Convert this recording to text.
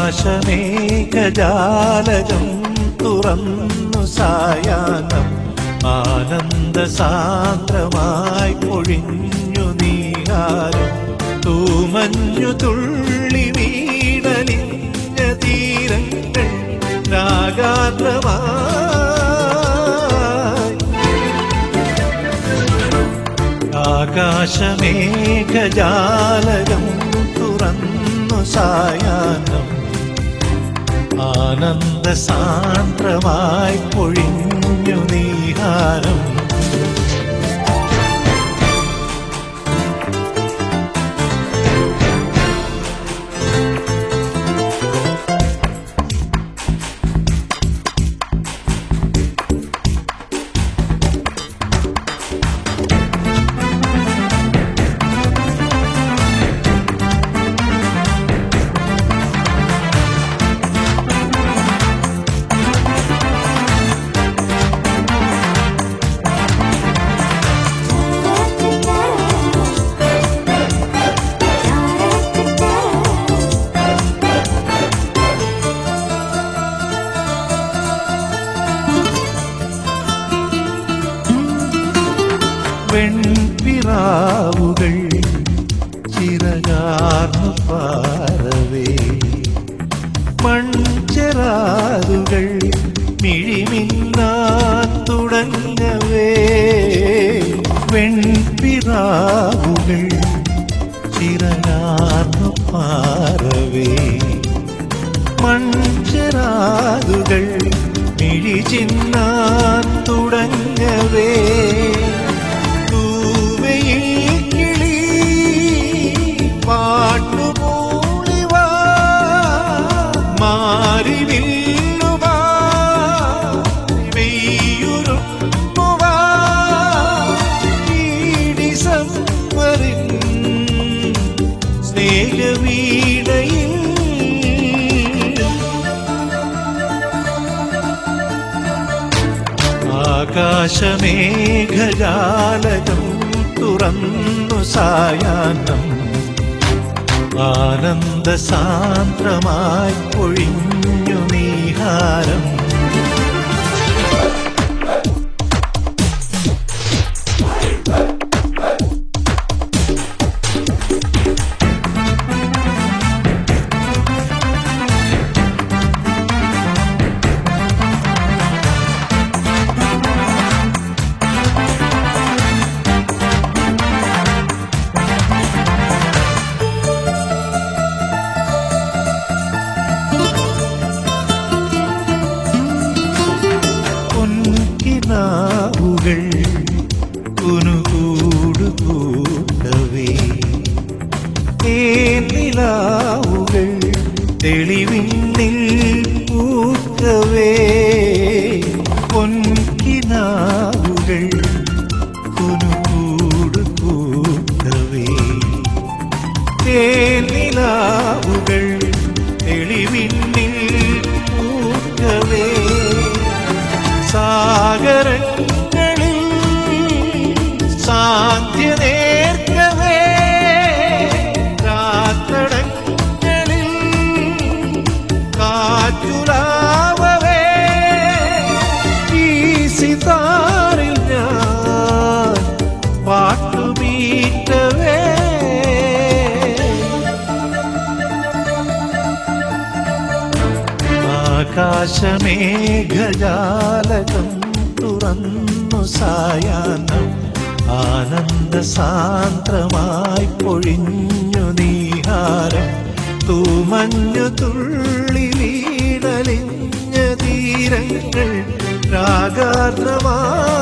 ആകാശമേഘജാലകം തുറന്നു സായാഹ്നം ആനന്ദ സാന്ദ്രമായി പൊഴിഞ്ഞു നീഹാരം തൂമഞ്ഞു തുള്ളി വീടലിഞ്ഞ തീരങ്ങൾ രാഗാത്രമായി ആകാശമേഘജാലകം തുറന്നു സായാഹ്നം ആനന്ദ സാന്ദ്രമായി പൊഴിഞ്ഞു നീഹാരം വെൺപിറാവുകൾ ചിറകാർന്നു പാറവേ മൺചെറാറുകൾ മിഴിമിന്നാൻ തുടങ്ങവേ വെൺപിറാവുകൾ ചിറകാർന്നു പാറവേ മൺചെറാറുകൾ മിഴിചിന്നാൻ തുടങ്ങവേ തൂവയിൽ കിളി പാട്ടുമൂളിവാ മാറിവില്ലുവാ വെയ്യുറുമ്പുവാ ഈടിസംവരിൻ സ്നേഹവീണയിൽ ആകാശമേഘജാലകം തുറന്നു സായാഹ്നം ആനന്ദ സാന്ദ്രമായി പൊഴിഞ്ഞു നീഹാരം പൊൻകിനാവുകൾ കുനുകൂടു കൂട്ടവേ തേനിലാവുകൾ തെളിവിണ്ണിൽ പൂക്കവേ പൊൻകിനാവുകൾ കുനുകൂടു കൂട്ടവേ തേനിലാവുകൾ തെളിവിണ്ണിൽ പൂക്കവേ സാഗരങ്ങളിൽ സാന്ധ്യ നേർക്കവേ രാത്രടങ്ങളിൽ കാറ്റുലാവവേ ഈ സിതാറിൽ ഞാൻ പാട്ടുമീറ്റവേ ആകാശമേഘജാലകം തുറന്നു സായാഹ്നം ആനന്ദ സാന്ദ്രമായി പൊഴിഞ്ഞു നീഹാരം തൂമഞ്ഞു തുള്ളി വീടലിഞ്ഞ തീരങ്ങൾ രാഗാർദ്രമായി